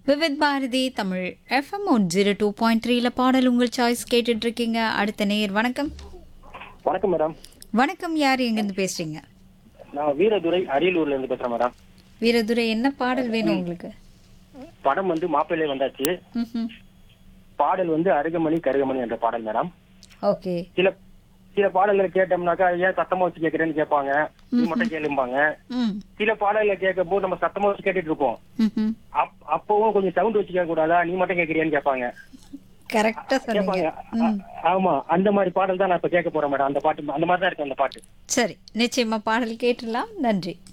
Vividh Bharati Tamil FM one zero two point த்ரீல பாடல் உங்கள் சாய்ஸ் கேட்டுட்டு இருக்கீங்க அடுத்த நேயர் வணக்கம் வணக்கம் மேடம் வணக்கம் யார் எங்கேருந்து பேசுறீங்க நான் வீரதுரை அரியலூர்ல இருந்து பேசுறேன் மேடம் வீரதுரை என்ன பாடல் வேணும் உங்களுக்கு படம் வந்து மாப்பிள்ளை வந்தாச்சு ம்ஹும். பாடல் வந்து அருகமணி கருகமணி என்ற பாடல் மேடம் ஓகே சில சில பாடல்களை கேட்டோம்னாக்கா ஏன் சத்தமா வச்சு கேட்கறேன்னு கேட்பாங்க நீ மட்டும் கேளும்பாங்க ம் சில பாடல்களை கேட்கும் போது நம்ம சத்தமா வச்சு கேட்டுட்டு இருப்போம் ம்ஹும். அப்- அப்பவும் கொஞ்சம் சவுண்ட் வச்சு கேட்க கூடாதா நீ மட்டும் கேட்கறியான்னு கேட்பாங்க கரெக்டா சொன்னீங்க கேட்பாங்க ஆ- ஆமா அந்த மாதிரி பாடல் தான் நான் இப்ப கேட்க போறேன் மேடம் அந்த பாட்டு அந்த மாதிரி தான் இருக்கு அந்த பாட்டு சரி நிச்சயமா பாடல் கேட்டுடலாம் நன்றி